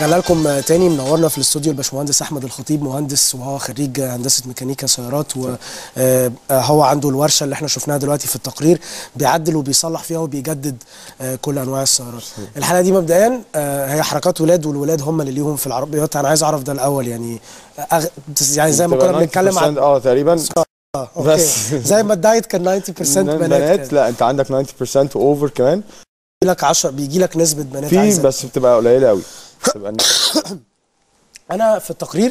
رجعنا لكم تاني منورنا في الاستوديو الباشمهندس احمد الخطيب مهندس وهو خريج هندسه ميكانيكا سيارات وهو عنده الورشه اللي احنا شفناها دلوقتي في التقرير بيعدل وبيصلح فيها وبيجدد آه، كل انواع السيارات الحلقه دي مبدئيا آه، هي حركات ولاد والولاد هم اللي ليهم في العربيات انا عايز اعرف ده الاول يعني أغ... يعني زي ما كنا بتبقى بنتكلم 90% عن اه تقريبا آه، اوكي بس. زي ما الدايت كان 90% بنات, بنات لا انت عندك 90% واوفر كمان بيجي لك 10 بيجي لك نسبه بنات في عايزة بس بتبقى قليله قوي بتبقى انا في التقرير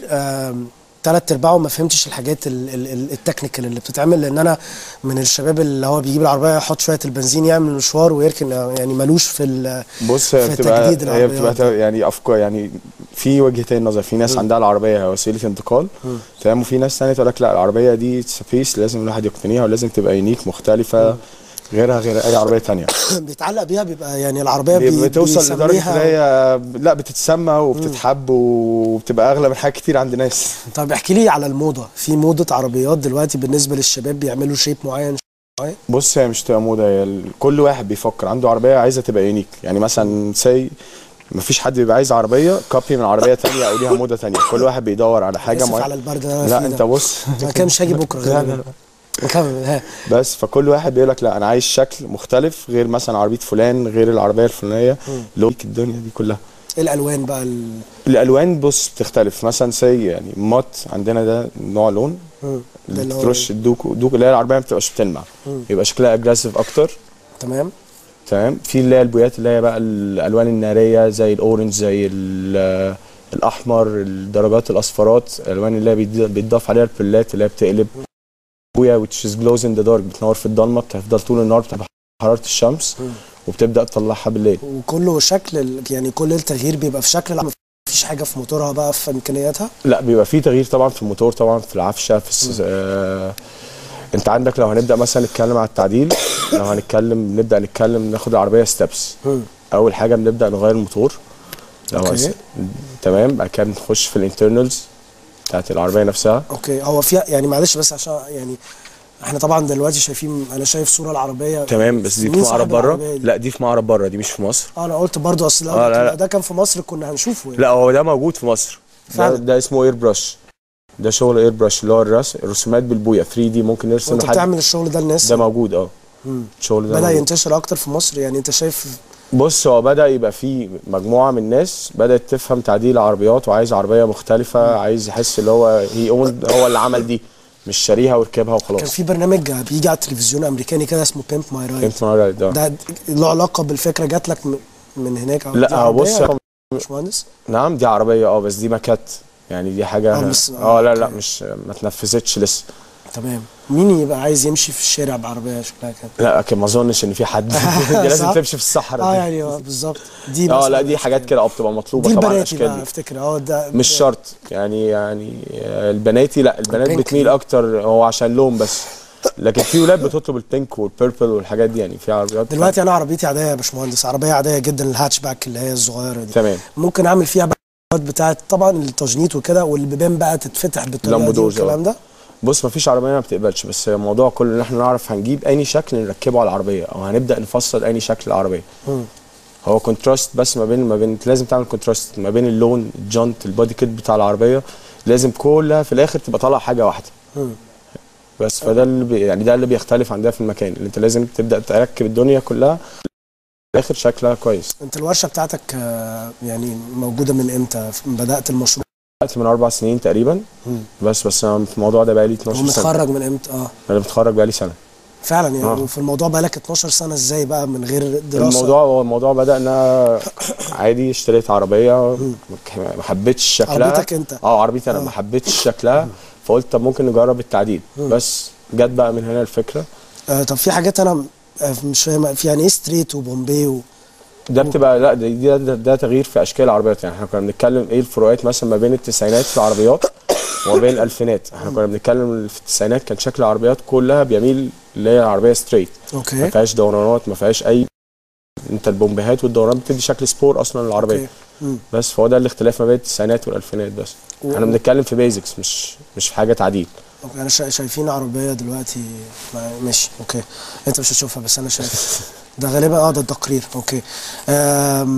ثلاث ارباعه ما فهمتش الحاجات ال- ال- ال- التكنيكال اللي بتتعمل لان انا من الشباب اللي هو بيجيب العربيه يحط شويه البنزين يعمل مشوار ويركن آه، يعني ملوش في ال- بص هي في بتبقى تجديد هي العربيات بتبقى يعني افكار يعني في وجهتين نظر في ناس عندها العربيه وسيله انتقال تمام وفي ناس ثانيه تقول لك لا العربيه دي سبيس لازم الواحد يقتنيها ولازم تبقى يونيك مختلفه غيرها غير اي عربيه ثانيه بيتعلق بيها بيبقى يعني العربيه بي بتوصل لدرجه بيسميها- ان هي لا بتتسمى وبتتحب وبتبقى اغلى من حاجات كتير عند ناس طب احكي لي على الموضه في موضه عربيات دلوقتي بالنسبه للشباب بيعملوا شيب معين معين بص هي مش تبقى موضه هي ال- كل واحد بيفكر عنده عربيه عايزه تبقى يونيك يعني مثلا سي مفيش حد بيبقى عايز عربيه كوبي من عربيه تانية او ليها موضه تانية كل واحد بيدور على حاجه اسف على معينه البرد اللي انا لا فيه انت ده. بص انا كده مش هاجي بكره لا لا غالبا لا. نكمل ها بس فكل واحد بيقول لك لا انا عايز شكل مختلف غير مثلا عربيه فلان غير العربيه الفلانيه لونك الدنيا دي كلها ايه الالوان بقى ال... الالوان بص بتختلف مثلا سي يعني مات عندنا ده نوع لون مم. ده اللي اللي هو بترش الدوك دوك اللي هي العربيه ما بتبقاش بتلمع يبقى شكلها اجريسيف اكتر تمام تمام في اللي هي البويات اللي هي بقى الالوان الناريه زي الاورنج زي ال- الاحمر الدرجات الاصفرات الالوان اللي هي بيض- بيتضاف عليها البلات اللي هي بتقلب بويا which is glows in the dark بتنور في الضلمه بتفضل طول النهار بتبقى حراره الشمس وبتبدا تطلعها بالليل وكله شكل ال- يعني كل التغيير بيبقى في شكل العربية مفيش حاجه في موتورها بقى في امكانياتها لا بيبقى في تغيير طبعا في الموتور طبعا في العفشه في الس... آه... انت عندك لو هنبدا مثلا نتكلم على التعديل لو هنتكلم نبدا نتكلم ناخد العربيه ستبس اول حاجه بنبدا نغير الموتور لو أوكي. هس- تمام بعد كده نخش في الانترنالز بتاعت العربيه نفسها اوكي هو فيها يعني معلش بس عشان يعني احنا طبعا دلوقتي شايفين انا شايف صوره العربيه تمام بس دي في مين صاحب معرض بره العربية دي؟ لا دي في معرض بره دي مش في مصر اه انا قلت برضو اصل لو آه، لا، كان- لا. ده كان في مصر كنا هنشوفه يعني. لا هو ده موجود في مصر ده, فعلا؟ ده اسمه اير برش ده شغل اير برش اللي هو الرس الرسومات بالبويه 3 دي ممكن نرسم وانت لحد بتعمل الشغل ده للناس ده موجود اه مم. الشغل ده بدا موجود. ينتشر اكتر في مصر يعني انت شايف بص هو بدا يبقى في مجموعه من الناس بدات تفهم تعديل العربيات وعايز عربيه مختلفه عايز يحس اللي هو هي اون هو اللي عمل دي مش شاريها وركبها كان وخلاص في برنامج بيجي على التلفزيون امريكاني كده اسمه بيمب ماي رايد فهمت مرة ده ده له علاقه بالفكره جات لك من- من هناك او دي لا هو عربية بص يا باشمهندس نعم دي عربيه اه بس دي ماكات يعني دي حاجه آه، بس- آه، اه لا لا أوكي. مش ما اتنفذتش لسه تمام مين يبقى عايز يمشي في الشارع بعربيه شكلها كده لا اكيد ما اظنش ان في حد دي لازم صح؟ تمشي في الصحراء اه دي. يعني آه، بالظبط دي اه مثلاً لا دي حاجات كده اه بتبقى مطلوبه دي طبعا البناتي الاشكال بقى دي افتكر اه ده مش شرط يعني يعني آه، البناتي لا البنات البينك بتميل دي. اكتر هو عشان لون بس لكن في ولاد بتطلب البينك والبيربل والحاجات دي يعني في عربيات دلوقتي انا عربيتي عاديه يا باشمهندس عربيه عاديه جدا الهاتش باك اللي هي الصغيره دي تمام ممكن اعمل فيها بقى بتاعت طبعا التجنيط وكده والبيبان بقى تتفتح بالطريقه دي لامبودوز، اه. والكلام ده بص مفيش عربيه ما بتقبلش بس الموضوع كله ان احنا نعرف هنجيب اي شكل نركبه على العربيه او هنبدا نفصل اي شكل العربيه مم. هو كونتراست بس ما بين ما بين انت لازم تعمل كونتراست ما بين اللون الجنط البادي كيت بتاع العربيه لازم كلها في الاخر تبقى طالعه حاجه واحده مم. بس فده اللي بي يعني ده اللي بيختلف عندنا في المكان اللي انت لازم تبدا تركب الدنيا كلها في الاخر شكلها كويس انت الورشه بتاعتك آه، يعني موجوده من امتى بدات المشروع بدات من اربع سنين تقريبا مم. بس بس انا في الموضوع ده بقالي 12 سنه ومتخرج من امتى اه انا متخرج بقالي سنه فعلا يعني آه. وفي الموضوع بقالك 12 سنه ازاي بقى من غير دراسه الموضوع هو الموضوع بدا ان انا عادي اشتريت عربيه ما حبيتش شكلها عربيتك انت اه عربيتي انا آه. ما حبيتش شكلها فقلت طب ممكن نجرب التعديل بس جت بقى من هنا الفكره آه طب في حاجات انا آه، مش فاهم في يعني ايه ستريت وبومبي و... ده بتبقى لا ده, ده, ده, ده تغيير في اشكال العربيات يعني احنا كنا بنتكلم ايه الفروقات مثلا ما بين التسعينات في العربيات وما بين الالفينات احنا كنا بنتكلم في التسعينات كان شكل العربيات كلها بيميل اللي هي العربيه ستريت ما اوكي فيهاش دورانات ما فيهاش اي انت البومبيهات والدوران بتدي شكل سبور اصلا للعربيه اوكي مم. بس فهو ده الاختلاف ما بين التسعينات والالفينات بس و- احنا بنتكلم في بيزكس مش مش في حاجه تعديل أوكي، انا شا... شايفين عربيه دلوقتي ما- ماشي اوكي انت مش هتشوفها بس انا شايف ده غالبا اه ده التقرير اوكي أم...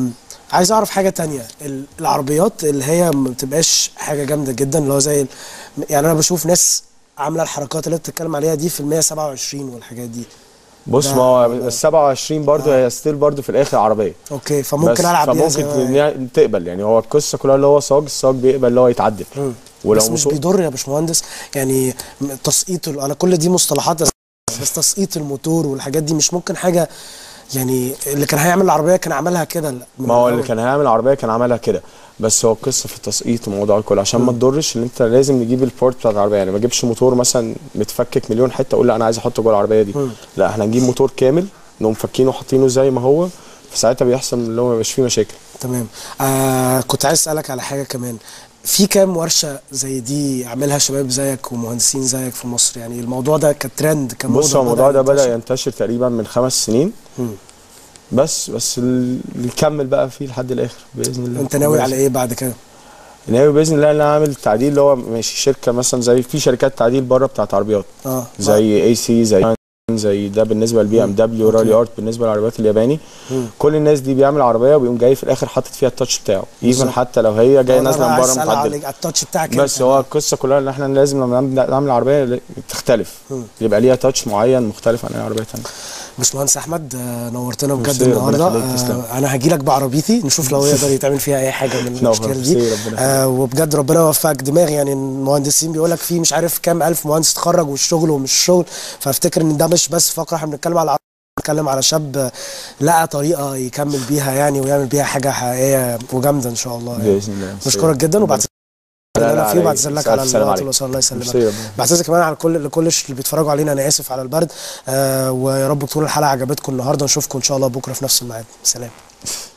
عايز اعرف حاجه تانية ال- العربيات اللي هي ما بتبقاش حاجه جامده جدا اللي هو زي ال- يعني انا بشوف ناس عامله الحركات اللي انت بتتكلم عليها دي في ال 127 والحاجات دي بص ده- ما هو ال 27 برضه هي ستيل برضه في الاخر عربيه اوكي بس فممكن العب بيها فممكن زي ما- تبنيها- تقبل يعني هو القصه كلها اللي هو صاج الصاج بيقبل اللي هو يتعدل ولو بس مش موتور- بيضر يا باشمهندس يعني م- تسقيط ال- انا كل دي مصطلحات بس بس تسقيط الموتور والحاجات دي مش ممكن حاجه يعني اللي كان هيعمل العربيه كان عملها كده لا، من ما هو اللي الأول. كان هيعمل العربيه كان عملها كده بس هو القصه في التسقيط والموضوع كله عشان ما تضرش ان انت لازم نجيب البورت بتاع العربيه يعني ما اجيبش موتور مثلا متفكك مليون حته اقول لا انا عايز احطه جوه العربيه دي لا احنا هنجيب موتور كامل نقوم فكينه وحاطينه زي ما هو فساعتها بيحصل اللي هو ما يبقاش فيه مشاكل تمام آه كنت عايز اسالك على حاجه كمان في كام ورشه زي دي عاملها شباب زيك ومهندسين زيك في مصر يعني الموضوع ده كترند كموضه بص هو الموضوع ده ينتشر؟ بدا ينتشر تقريبا من خمس سنين مم. بس بس ال- نكمل بقى فيه لحد الاخر باذن الله انت ناوي على ايه بعد كده ناوي باذن الله ان انا اعمل تعديل اللي هو ماشي شركه مثلا زي في شركات تعديل بره بتاعت عربيات اه زي اي سي زي زي ده بالنسبه للبي ام دبليو أوكي. رالي ارت بالنسبه للعربيات الياباني مم. كل الناس دي بيعمل عربيه وبيقوم جاي في الاخر حاطط فيها التاتش بتاعه ايفن بالظبط. حتى لو هي جايه أنا نازله من عايز بره أسأل متعدله على على التاتش بتاعك بس أنت. هو القصه كلها ان احنا لازم لما نعمل نعمل عربيه تختلف مم. يبقى ليها تاتش معين مختلف عن اي عربيه ثانيه باشمهندس احمد آه، نورتنا بجد ميرسي، ربنا النهارده يخليك، تسلم. آه، انا هجي لك بعربيتي نشوف لو يقدر يتعمل فيها اي حاجه من نور، الاشكال دي ميرسي، ربنا آه وبجد ربنا يوفقك دماغ يعني المهندسين بيقول لك في مش عارف كام الف مهندس اتخرج والشغل ومش شغل فافتكر ان ده مش بس فقره احنا بنتكلم على بنتكلم على شاب آه، لقى طريقه يكمل بيها يعني ويعمل بيها حاجه حقيقيه وجامده ان شاء الله يعني. باذن الله بشكرك جدا وبعتذر لا، اللي لا، انا فيه عليك. وبعتذر لك ألف على سلام الوقت عليك. اللي وصل الله يسلمك ميرسي، ربنا بعتذر كمان على كل لكل اللي بيتفرجوا علينا انا اسف على البرد آه ويا رب تكون الحلقه عجبتكم النهارده نشوفكم ان شاء الله بكره في نفس الميعاد سلام